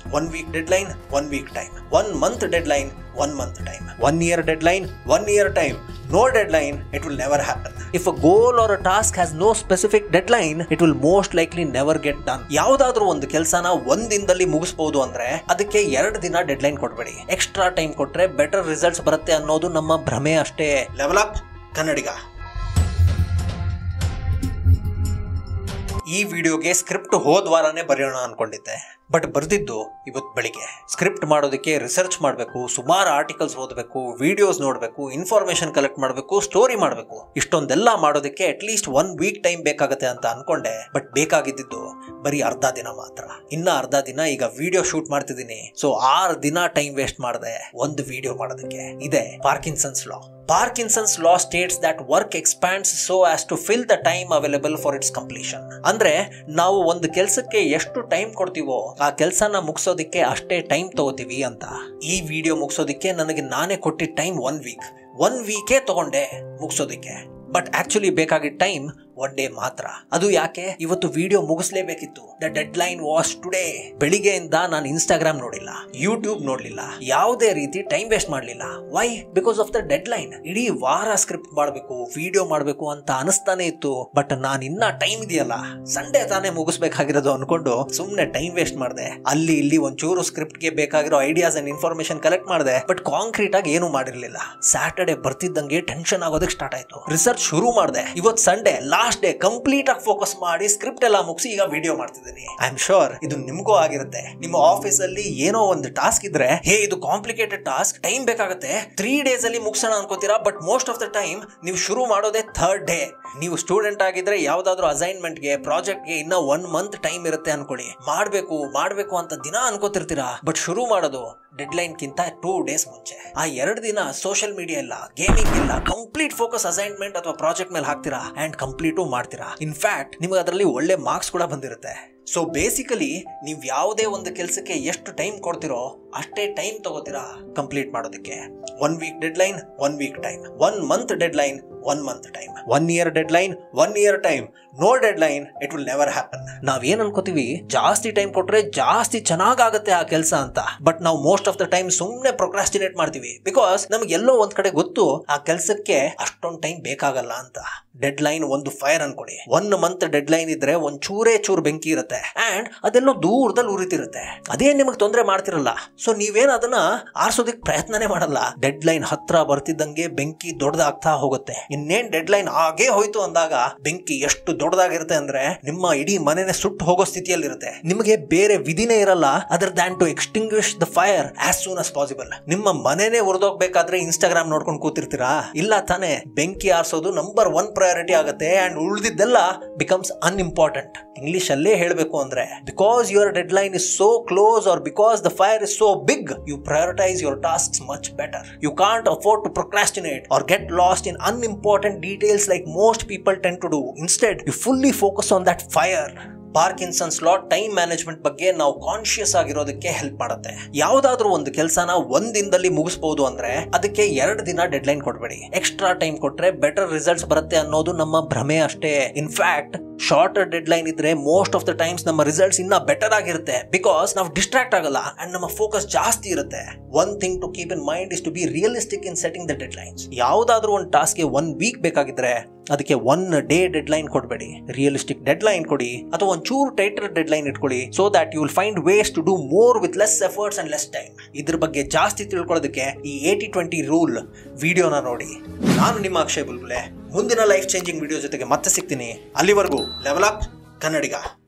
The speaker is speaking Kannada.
one week deadline one week time one month deadline one month time one year deadline one year time no deadline it will never happen if a goal or a task has no specific deadline it will most likely never get done ಯಾವ್ದಾದ್ರೂ ಒಂದು ಕೆಲಸನ ಒಂದ್ ದಿನದಲ್ಲಿ ಮುಗಿಸಬಹುದು ಅಂದ್ರೆ ಅದಕ್ಕೆ ಎರಡು ದಿನ ಡೆಡ್ ಲೈನ್ ಕೊಡ್ಬೇಡಿ ಎಕ್ಸ್ಟ್ರಾ ಟೈಮ್ ಕೊಟ್ರೆ ಬೆಟರ್ ರಿಸಲ್ಟ್ಸ್ ಬರುತ್ತೆ ಅನ್ನೋದು ನಮ್ಮ ಭ್ರಮೆ ಅಷ್ಟೇ ಲೆವೆಲ್ ಅಪ್ ಕನ್ನಡಿಗ ಈ ವಿಡಿಯೋಗೆ ಸ್ಕ್ರಿಪ್ಟ್ ಹೋದ ವಾರನೇ ಬರೆಯೋಣ ಅನ್ಕೊಂಡಿದ್ದೆ ಬಟ್ ಬರ್ದಿದ್ದು ಇವತ್ತು ಬೆಳಿಗ್ಗೆ ಸ್ಕ್ರಿಪ್ಟ್ ಮಾಡೋದಕ್ಕೆ ರಿಸರ್ಚ್ ಮಾಡಬೇಕು ಸುಮಾರು ಆರ್ಟಿಕಲ್ಸ್ ಓದಬೇಕು ವಿಡಿಯೋಸ್ ನೋಡಬೇಕು ಇನ್ಫಾರ್ಮೇಶನ್ ಕಲೆಕ್ಟ್ ಮಾಡಬೇಕು ಸ್ಟೋರಿ ಮಾಡಬೇಕು ಇಷ್ಟೊಂದೆಲ್ಲ ಮಾಡೋದಕ್ಕೆ ಅಟ್ಲೀಸ್ಟ್ ಒನ್ ವೀಕ್ ಟೈಮ್ ಬೇಕಾಗತ್ತೆ ಅಂತ ಅನ್ಕೊಂಡೆ ಬಟ್ ಬೇಕಾಗಿದ್ದು ಬರೀ ಅರ್ಧ ದಿನ ಮಾತ್ರ ಇನ್ನ ಅರ್ಧ ದಿನ ಈಗ ವಿಡಿಯೋ ಶೂಟ್ ಮಾಡ್ತಿದ್ದೀನಿ ಸೊ ಆರು ದಿನ ಟೈಮ್ ವೇಸ್ಟ್ ಮಾಡಿದೆ ಒಂದು ವಿಡಿಯೋ ಮಾಡೋದಕ್ಕೆ ಇದೆ Parkinson's law Parkinson's law states that work expands so as to fill the time available for its completion ಅಂದ್ರೆ ನಾವು ಒಂದು ಕೆಲಸಕ್ಕೆ ಎಷ್ಟು ಟೈಮ್ ಕೊಡ್ತೀವೋ ಆ ಕೆಲಸನ ಮುಗಿಸೋದಕ್ಕೆ ಅಷ್ಟೇ ಟೈಮ್ ತಗೋತೀವಿ ಅಂತ ಈ ವಿಡಿಯೋ ಮುಗಿಸೋದಕ್ಕೆ ನನಗೆ ನಾನೇ ಕೊಟ್ಟಿದ್ದ ಟೈಮ್ ಒನ್ ವೀಕ್ ಒನ್ ವೀಕೇ ತಗೊಂಡೆ ಮುಗಿಸೋದಕ್ಕೆ ಬಟ್ ಆಕ್ಚುಲಿ ಬೇಕಾಗಿದ್ದ ಟೈಮ್ ಒನ್ ಡೇ ಮಾತ್ರ ಅದು ಯಾಕೆ ಇವತ್ತು ವಿಡಿಯೋ ಮುಗಿಸ್ಲೇಬೇಕಿತ್ತು the deadline was today ಬೆಳಿಗ್ಗೆಯಿಂದ ನಾನು ಇನ್ಸ್ಟಾಗ್ರಾಮ್ ನೋಡಿಲ್ಲ ಯೂಟ್ಯೂಬ್ ನೋಡ್ಲಿಲ್ಲ ಯಾವುದೇ ರೀತಿ ಟೈಮ್ ವೇಸ್ಟ್ ಮಾಡಲಿಲ್ಲ why because of the deadline ಇಡೀ ವಾರ ಸ್ಕ್ರಿಪ್ಟ್ ಮಾಡಬೇಕು ವಿಡಿಯೋ ಮಾಡಬೇಕು ಅಂತ ಅನಿಸ್ತಾನೆ ಇತ್ತು ಬಟ್ ನಾನು ಇನ್ನ ಟೈಮ್ ಇದೆಯಲ್ಲ ಸಂಡೇ ತಾನೇ ಮುಗಿಸ್ಬೇಕಾಗಿರೋದು ಅನ್ಕೊಂಡು ಸುಮ್ಮನೆ ಟೈಮ್ ವೇಸ್ಟ್ ಮಾಡಿದೆ ಅಲ್ಲಿ ಇಲ್ಲಿ ಒಂಚೂರು ಸ್ಕ್ರಿಪ್ಟ್ಗೆ ಬೇಕಾಗಿರೋ ಐಡಿಯಾಸ್ ಅಂಡ್ ಇನ್ಫಾರ್ಮೇಶನ್ ಕಲೆಕ್ಟ್ ಮಾಡಿದೆ ಬಟ್ ಕಾಂಕ್ರೀಟ್ ಆಗಿ ಏನು ಮಾಡಿರ್ಲಿಲ್ಲ ಸ್ಯಾಟರ್ಡೆ ಬರ್ತಿದ್ದಂಗೆ ಟೆನ್ಷನ್ ಆಗೋದಕ್ಕೆ ಸ್ಟಾರ್ಟ್ ಆಯ್ತು ರಿಸರ್ಚ್ ಶುರು ಮಾಡಿದೆ ಇವತ್ತು ಸಂಡೇ ಲಾಸ್ಟ್ ಡೇ ಕಂಪ್ಲೀಟ್ ಆಗಿ ಫೋಕಸ್ ಮಾಡಿ ಸ್ಕ್ರಿಪ್ಟ್ ಎಲ್ಲ ಮುಗಿಸಿ ಈಗ ವಿಡಿಯೋ ಮಾಡ್ತಿದ್ದೀನಿ ಐ ಆಮ್ ಶೋರ್ ಇದು ನಿಮ್ಗೂ ಆಗಿರುತ್ತೆ ನಿಮ್ಮ ಆಫೀಸ್ ಅಲ್ಲಿ ಏನೋ ಒಂದು ಟಾಸ್ಕ್ ಇದ್ರೆ ಹೇ ಇದು ಕಾಂಪ್ಲಿಕೇಟೆಡ್ ಟಾಸ್ಕ್ ಟೈಮ್ ಬೇಕಾಗುತ್ತೆ ತ್ರೀ ಡೇಸ್ ಅಲ್ಲಿ ಮುಗಿಸೋಣ ಅನ್ಕೋತೀರಾ but most of the time ನೀವು ಶುರು ಮಾಡೋದೇ ಥರ್ಡ್ ಡೇ ನೀವು ಸ್ಟೂಡೆಂಟ್ ಆಗಿದ್ರೆ ಯಾವ್ದಾದ್ರು ಅಸೈನ್ಮೆಂಟ್ ಗೆ ಪ್ರಾಜೆಕ್ಟ್ ಗೆ ಇನ್ನ ಒನ್ ಮಂತ್ ಟೈಮ್ ಇರುತ್ತೆ ಅನ್ಕೊಳ್ಳಿ ಮಾಡ್ಬೇಕು ಮಾಡ್ಬೇಕು ಅಂತ ದಿನ ಅನ್ಕೋತಿರ್ತೀರಾ ಬಟ್ ಶುರು ಮಾಡೋದು ಡೆಡ್ ಲೈನ್ ಕಿಂತ ಟೂ ಡೇಸ್ ಮುಂಚೆ ಆ ಎರಡು ದಿನ ಸೋಷಿಯಲ್ ಮೀಡಿಯಾ ಇಲ್ಲ ಗೇಮಿಂಗ್ ಇಲ್ಲ ಕಂಪ್ಲೀಟ್ ಫೋಕಸ್ ಅಸೈನ್ಮೆಂಟ್ ಅಥವಾ ಪ್ರಾಜೆಕ್ಟ್ ಮೇಲೆ ಹಾಕ್ತೀರಾ ಅಂಡ್ ಕಂಪ್ಲೀಟು ಮಾಡ್ತೀರಾ ಇನ್ಫ್ಯಾಕ್ಟ್ ನಿಮಗೆ ಅದರಲ್ಲಿ ಒಳ್ಳೆ ಮಾರ್ಕ್ಸ್ ಕೂಡ ಬಂದಿರುತ್ತೆ ಸೊ ಬೇಸಿಕಲಿ ನೀವು ಯಾವುದೇ ಒಂದು ಕೆಲಸಕ್ಕೆ ಎಷ್ಟು ಟೈಮ್ ಕೊಡ್ತಿರೋ ಅಷ್ಟೇ ಟೈಮ್ ತಗೋತೀರಾ ಕಂಪ್ಲೀಟ್ ಮಾಡೋದಕ್ಕೆ one week deadline one week time one month deadline one month time one year deadline one year time no deadline it will never happen ನಾವ್ ಏನ್ ಅನ್ಕೋತೀವಿ ಜಾಸ್ತಿ ಟೈಮ್ ಕೊಟ್ರೆ ಜಾಸ್ತಿ ಚೆನ್ನಾಗಾಗತ್ತೆ ಆ ಕೆಲಸ ಅಂತ ಬಟ್ ನಾವು ಮೋಸ್ಟ್ ಆಫ್ ದ ಟೈಮ್ ಸುಮ್ಮನೆ ಪ್ರೊಕ್ರಾಸ್ಟಿನೇಟ್ ಮಾಡ್ತೀವಿ ಬಿಕಾಸ್ ನಮ್ಗೆ ಎಲ್ಲೋ ಒಂದ್ ಕಡೆ ಗೊತ್ತು ಆ ಕೆಲಸಕ್ಕೆ ಅಷ್ಟೊಂದು ಟೈಮ್ ಬೇಕಾಗಲ್ಲ ಅಂತ ಡೆಡ್ ಲೈನ್ ಒಂದು ಫೈರ್ ಅನ್ಕೊಡಿ ಒನ್ ಮಂತ್ ಡೆಡ್ ಲೈನ್ ಇದ್ರೆ ಒಂದ್ ಚೂರೇ ಚೂರ್ ಬೆಂಕಿ ಇರುತ್ತೆ ಅಂಡ್ ಅದೆಲ್ಲೋ ದೂರದಲ್ಲಿ ಉರಿತಿರುತ್ತೆ ಅದೇ ನಿಮಗೆ ತೊಂದರೆ ಮಾಡ್ತಿರಲ್ಲ ಸೊ ನೀವೇನ್ ಅದನ್ನ ಆರಿಸೋದಕ್ಕೆ ಪ್ರಯತ್ನನೇ ಮಾಡಲ್ಲ ಡೆಡ್ ಲೈನ್ ಹತ್ರ ಬರ್ತಿದ್ದಂಗೆ ಬೆಂಕಿ ದೊಡ್ಡದಾಗ್ತಾ ಹೋಗುತ್ತೆ ಇನ್ನೇನ್ ಡೆಡ್ ಲೈನ್ ಆಗೇ ಹೋಯ್ತು ಅಂದಾಗ ಬೆಂಕಿ ಎಷ್ಟು ದೊಡ್ಡದಾಗಿರುತ್ತೆ ಅಂದ್ರೆ ನಿಮ್ಮ ಇಡೀ ಮನೆನೇ ಸುಟ್ಟು ಹೋಗೋ ಸ್ಥಿತಿಯಲ್ಲಿರುತ್ತೆ ನಿಮಗೆ ಬೇರೆ ವಿಧಿನೇ ಇರಲ್ಲ other than to extinguish the fire as soon as possible ನಿಮ್ಮ ಮನೆನೇ ಉರಿದೋಗ್ಬೇಕಾದ್ರೆ ಇನ್ಸ್ಟಾಗ್ರಾಮ್ ನೋಡ್ಕೊಂಡು ಕೂತಿರ್ತೀರಾ ಇಲ್ಲ ತಾನೇ ಬೆಂಕಿ ಆರಿಸೋದು ನಂಬರ್ ಒನ್ ಪ್ರಯಾರಿಟಿ ಆಗುತ್ತೆ ಅಂಡ್ ಉಳಿದಿದ್ದೆಲ್ಲ ಬಿಕಮ್ಸ್ ಅನ್ಇಂಪಾರ್ಟೆಂಟ್ ಇಂಗ್ಲಿಷ್ ಅಲ್ಲೇ ಹೇಳಬೇಕು ಅಂದ್ರೆ because your deadline is so close or because the fire is so big you prioritize your task much better you can't afford to procrastinate or get lost in unimportant details like most people ten to do instead you fully focus on that fire Parkinson's law time management ಬಗ್ಗೆ ನಾವು ಕಾನ್ಶಿಯಸ್ ಆಗಿರೋದಕ್ಕೆ ಹೆಲ್ಪ್ ಮಾಡುತ್ತೆ ಯಾವ್ದಾದ್ರು ಒಂದು ಕೆಲಸನ ಒಂದ್ ದಿನದಲ್ಲಿ ಮುಗಿಸಬಹುದು ಅಂದ್ರೆ ಅದಕ್ಕೆ ಎರಡು ದಿನ ಡೆಡ್ ಲೈನ್ ಕೊಡ್ಬೇಡಿ ಎಕ್ಸ್ಟ್ರಾ ಟೈಮ್ ಕೊಟ್ರೆ ಬೆಟರ್ ರಿಸಲ್ಟ್ಸ್ ಬರುತ್ತೆ ಅನ್ನೋದು ನಮ್ಮ ಭ್ರಮೆ ಅಷ್ಟೇ ಇನ್ಫ್ಯಾಕ್ಟ್ ಶಾರ್ಟರ್ ಡೆಡ್ ಲೈನ್ ಇದ್ರೆ ಮೋಸ್ಟ್ ಆಫ್ ದ ಟೈಮ್ಸ್ ನಮ್ಮ ರಿಸಲ್ಟ್ಸ್ ಇನ್ನ ಬೆಟರ್ ಆಗಿರುತ್ತೆ ಬಿಕಾಸ್ ನಾವು ಡಿಸ್ಟ್ರಾಕ್ಟ್ ಆಗಲ್ಲ ಅಂಡ್ ನಮ್ಮ ಫೋಕಸ್ ಜಾಸ್ತಿ ಇರುತ್ತೆ one thing to keep in mind is to be realistic in setting the deadlines ಯಾವ್ದಾದ್ರು ಒಂದು ಟಾಸ್ಕ್ಗೆ ಒನ್ ವೀಕ್ ಬೇಕಾಗಿದ್ರೆ ಅದಕ್ಕೆ ಒನ್ ಡೇ ಡೆಡ್ ಲೈನ್ ಕೊಡಬೇಡಿ ರಿಯಲಿಸ್ಟಿಕ್ ಡೆಡ್ ಲೈನ್ ಕೊಡಿ ಅಥವಾ ಒಂಚೂರು ಟೈಟರ್ ಡೆಡ್ ಲೈನ್ ಇಟ್ಕೊಳ್ಳಿ so that you will find ways to do more with less efforts and less time ಇದ್ರ ಬಗ್ಗೆ ಜಾಸ್ತಿ ತಿಳ್ಕೊಳ್ಳೋದಕ್ಕೆ ಈ ಏಟಿ ಟ್ವೆಂಟಿ ರೂಲ್ ವಿಡಿಯೋನ ನೋಡಿ ನಾನು ನಿಮ್ಮ ಅಕ್ಷಯ್ ಬುಲ್ಬುಲೆ ಮುಂದಿನ ಲೈಫ್ ಚೇಂಜಿಂಗ್ ವಿಡಿಯೋ ಜೊತೆಗೆ ಮತ್ತೆ ಸಿಗ್ತೀನಿ ಅಲ್ಲಿವರೆಗೂ ಲೆವೆಲ್ ಅಪ್ ಕನ್ನಡಿಗ